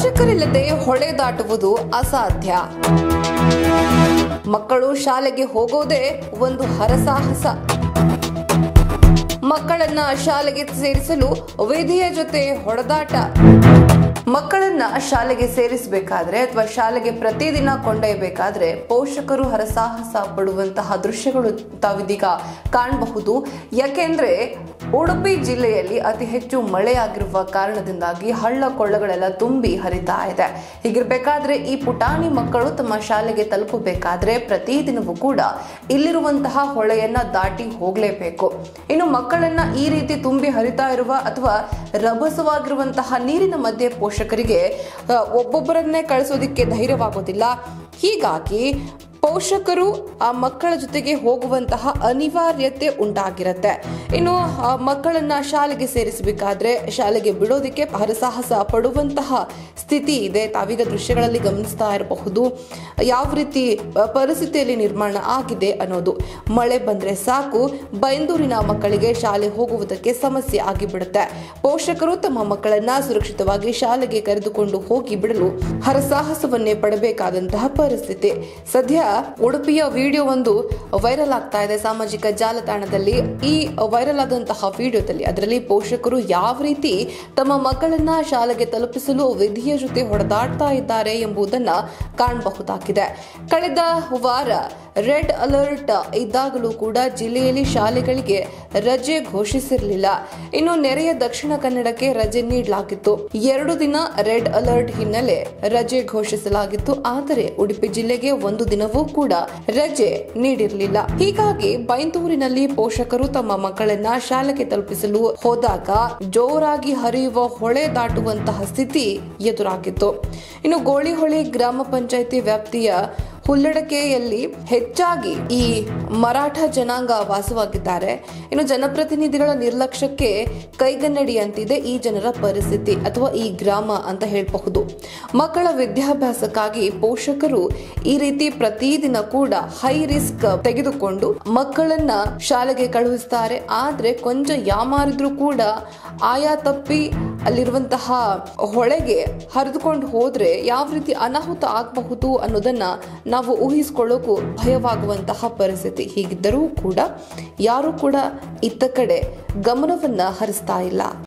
ಪೋಷಕರಿಲ್ಲದೆ ಹೊಳೆ ದಾಟುವುದು ಅಸಾಧ್ಯ ಮಕ್ಕಳು ಶಾಲೆಗೆ ಹೋಗೋದೇ ಒಂದು ಹರಸಾಹಸ ಮಕ್ಕಳನ್ನ ಶಾಲೆಗೆ ಸೇರಿಸಲು ವಿಧಿಯ ಜೊತೆ ಹೊಡೆದಾಟ ಮಕ್ಕಳನ್ನ ಶಾಲೆಗೆ ಸೇರಿಸಬೇಕಾದ್ರೆ ಅಥವಾ ಶಾಲೆಗೆ ಪ್ರತಿದಿನ ಕೊಂಡೊಯ್ಯಬೇಕಾದ್ರೆ ಪೋಷಕರು ಹರಸಾಹಸ ಪಡುವಂತಹ ದೃಶ್ಯಗಳು ತಾವಿದೀಗ ಕಾಣಬಹುದು ಯಾಕೆಂದ್ರೆ ಉಡುಪಿ ಜಿಲ್ಲೆಯಲ್ಲಿ ಅತಿ ಹೆಚ್ಚು ಮಳೆಯಾಗಿರುವ ಕಾರಣದಿಂದಾಗಿ ಹಳ್ಳ ಕೊಳ್ಳಗಳೆಲ್ಲ ತುಂಬಿ ಹರಿತಾ ಇದೆ ಹೀಗಿರ್ಬೇಕಾದ್ರೆ ಈ ಪುಟಾಣಿ ಮಕ್ಕಳು ತಮ್ಮ ಶಾಲೆಗೆ ತಲುಪಬೇಕಾದ್ರೆ ಪ್ರತಿದಿನವೂ ಕೂಡ ಇಲ್ಲಿರುವಂತಹ ಹೊಳೆಯನ್ನ ದಾಟಿ ಹೋಗಲೇಬೇಕು ಇನ್ನು ಮಕ್ಕಳನ್ನ ಈ ರೀತಿ ತುಂಬಿ ಹರಿತಾ ಇರುವ ಅಥವಾ ರಭಸವಾಗಿರುವಂತಹ ನೀರಿನ ಮಧ್ಯೆ ಪೋಷಕರಿಗೆ ಆ, ಒಬ್ಬೊಬ್ಬರನ್ನೇ ಕಳಿಸೋದಿಕ್ಕೆ ಧೈರ್ಯವಾಗೋದಿಲ್ಲ ಹೀಗಾಗಿ ಪೋಷಕರು ಆ ಮಕ್ಕಳ ಜೊತೆಗೆ ಹೋಗುವಂತಹ ಅನಿವಾರ್ಯತೆ ಉಂಟಾಗಿರುತ್ತೆ ಇನ್ನು ಆ ಮಕ್ಕಳನ್ನ ಶಾಲೆಗೆ ಸೇರಿಸಬೇಕಾದ್ರೆ ಶಾಲೆಗೆ ಬಿಡೋದಕ್ಕೆ ಹರಸಾಹಸ ಪಡುವಂತಹ ಸ್ಥಿತಿ ಇದೆ ತಾವೀಗ ದೃಶ್ಯಗಳಲ್ಲಿ ಗಮನಿಸ್ತಾ ಇರಬಹುದು ಯಾವ ರೀತಿ ಆ, ಪರಿಸ್ಥಿತಿಯಲ್ಲಿ ನಿರ್ಮಾಣ ಆಗಿದೆ ಅನ್ನೋದು ಮಳೆ ಬಂದ್ರೆ ಸಾಕು ಬೈಂದೂರಿನ ಮಕ್ಕಳಿಗೆ ಶಾಲೆ ಹೋಗುವುದಕ್ಕೆ ಸಮಸ್ಯೆ ಆಗಿಬಿಡುತ್ತೆ ಪೋಷಕರು ತಮ್ಮ ಮಕ್ಕಳನ್ನ ಸುರಕ್ಷಿತವಾಗಿ ಶಾಲೆಗೆ ಕರೆದುಕೊಂಡು ಹೋಗಿ ಬಿಡಲು ಹರಸಾಹಸವನ್ನೇ ಪಡಬೇಕಾದಂತಹ ಪರಿಸ್ಥಿತಿ ಸದ್ಯ ಉಡುಪಿಯ ವಿಡಿಯೋ ಒಂದು ವೈರಲ್ ಆಗ್ತಾ ಇದೆ ಸಾಮಾಜಿಕ ಜಾಲತಾಣದಲ್ಲಿ ಈ ವೈರಲ್ ಆದಂತಹ ವಿಡಿಯೋದಲ್ಲಿ ಅದರಲ್ಲಿ ಪೋಷಕರು ಯಾವ ರೀತಿ ತಮ್ಮ ಮಕ್ಕಳನ್ನ ಶಾಲೆಗೆ ತಲುಪಿಸಲು ವಿಧಿಯ ಜೊತೆ ಹೊಡೆದಾಡ್ತಾ ಇದ್ದಾರೆ ಎಂಬುದನ್ನ ಕಾಣಬಹುದಾಗಿದೆ ಕಳೆದ ವಾರ ರೆಡ್ ಅಲರ್ಟ್ ಇದ್ದಾಗಲೂ ಕೂಡ ಜಿಲ್ಲೆಯಲ್ಲಿ ಶಾಲೆಗಳಿಗೆ ರಜೆ ಘೋಷಿಸಿರಲಿಲ್ಲ ಇನ್ನು ನೆರೆಯ ದಕ್ಷಿಣ ಕನ್ನಡಕ್ಕೆ ರಜೆ ನೀಡಲಾಗಿತ್ತು ಎರಡು ದಿನ ರೆಡ್ ಅಲರ್ಟ್ ಹಿನ್ನೆಲೆ ರಜೆ ಘೋಷಿಸಲಾಗಿತ್ತು ಆದರೆ ಉಡುಪಿ ಜಿಲ್ಲೆಗೆ ಒಂದು ದಿನವೂ ಕೂಡ ರಜೆ ನೀಡಿರಲಿಲ್ಲ ಹೀಗಾಗಿ ಬೈಂದೂರಿನಲ್ಲಿ ಪೋಷಕರು ತಮ್ಮ ಮಕ್ಕಳನ್ನ ಶಾಲೆಗೆ ತಲುಪಿಸಲು ಹೋದಾಗ ಜೋರಾಗಿ ಹರಿಯುವ ಹೊಳೆ ದಾಟುವಂತಹ ಸ್ಥಿತಿ ಎದುರಾಗಿತ್ತು ಇನ್ನು ಗೋಳಿಹೊಳೆ ಗ್ರಾಮ ಪಂಚಾಯಿತಿ ವ್ಯಾಪ್ತಿಯ ಹುಲ್ಲಡಕೆಯಲ್ಲಿ ಹೆಚ್ಚಾಗಿ ಈ ಮರಾಠ ಜನಾಂಗ ವಾಸವಾಗಿದ್ದಾರೆ ಇನ್ನು ಜನಪ್ರತಿನಿಧಿಗಳ ನಿರ್ಲಕ್ಷ್ಯಕ್ಕೆ ಕೈಗನ್ನಡಿಯಂತಿದೆ ಈ ಜನರ ಪರಿಸ್ಥಿತಿ ಅಥವಾ ಈ ಗ್ರಾಮ ಅಂತ ಹೇಳಬಹುದು ಮಕ್ಕಳ ವಿದ್ಯಾಭ್ಯಾಸಕ್ಕಾಗಿ ಪೋಷಕರು ಈ ರೀತಿ ಪ್ರತಿದಿನ ಕೂಡ ಹೈ ರಿಸ್ಕ್ ತೆಗೆದುಕೊಂಡು ಮಕ್ಕಳನ್ನ ಶಾಲೆಗೆ ಕಳುಹಿಸ್ತಾರೆ ಆದ್ರೆ ಕೊಂಚ ಯಾಮಾರಿದ್ರು ಕೂಡ ಆಯಾ ತಪ್ಪಿ ಅಲ್ಲಿರುವಂತಹ ಹೊಳೆಗೆ ಹರಿದುಕೊಂಡು ಹೋದ್ರೆ ಯಾವ ರೀತಿ ಅನಾಹುತ ಆಗಬಹುದು ಅನ್ನೋದನ್ನ ನಾವು ಊಹಿಸ್ಕೊಳ್ಳೋಕು ಭಯವಾಗುವಂತಹ ಪರಿಸ್ಥಿತಿ ಹೀಗಿದ್ದರೂ ಕೂಡ ಯಾರು ಕೂಡ ಇತ್ತ ಕಡೆ ಗಮನವನ್ನ ಹರಿಸ್ತಾ ಇಲ್ಲ